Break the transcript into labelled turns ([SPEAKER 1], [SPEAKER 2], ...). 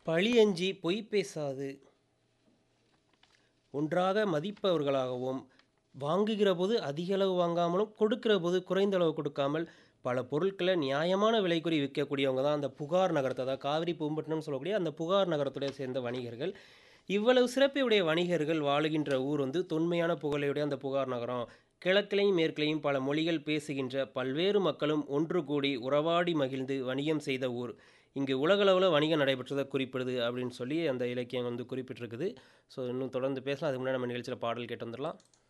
[SPEAKER 1] பழியஞ்சி பொய் பேசாது ஒன்றாக மதிப்பவர்களாகவும் வாங்குகிற போது அதிக அளவு வாங்காமலும் கொடுக்கிற போது குறைந்த அளவு கொடுக்காமல் பல பொருட்களை நியாயமான விலை கூறி விற்கக்கூடியவங்க தான் அந்த புகார் நகரத்தை அதாவது காவிரி பூம்பட்டினம்னு சொல்லக்கூடிய அந்த புகார் நகரத்துடைய சேர்ந்த வணிகர்கள் இவ்வளவு சிறப்புடைய வணிகர்கள் வாழுகின்ற ஊர் வந்து தொன்மையான புகழையுடைய அந்த புகார் நகரம் கிழக்கிலையும் மேற்கிலையும் பல மொழிகள் பேசுகின்ற பல்வேறு மக்களும் ஒன்று கூடி உறவாடி மகிழ்ந்து வணிகம் செய்த ஊர் இங்கு உலகளவில் வணிகம் நடைபெற்றதை குறிப்பிடுது அப்படின்னு சொல்லி அந்த இலக்கியம் வந்து குறிப்பிட்டிருக்குது ஸோ இன்னும் தொடர்ந்து பேசலாம் அதுக்கு முன்னாடி நம்ம நிகழ்ச்சியில் பாடல் கேட்டு வந்துடலாம்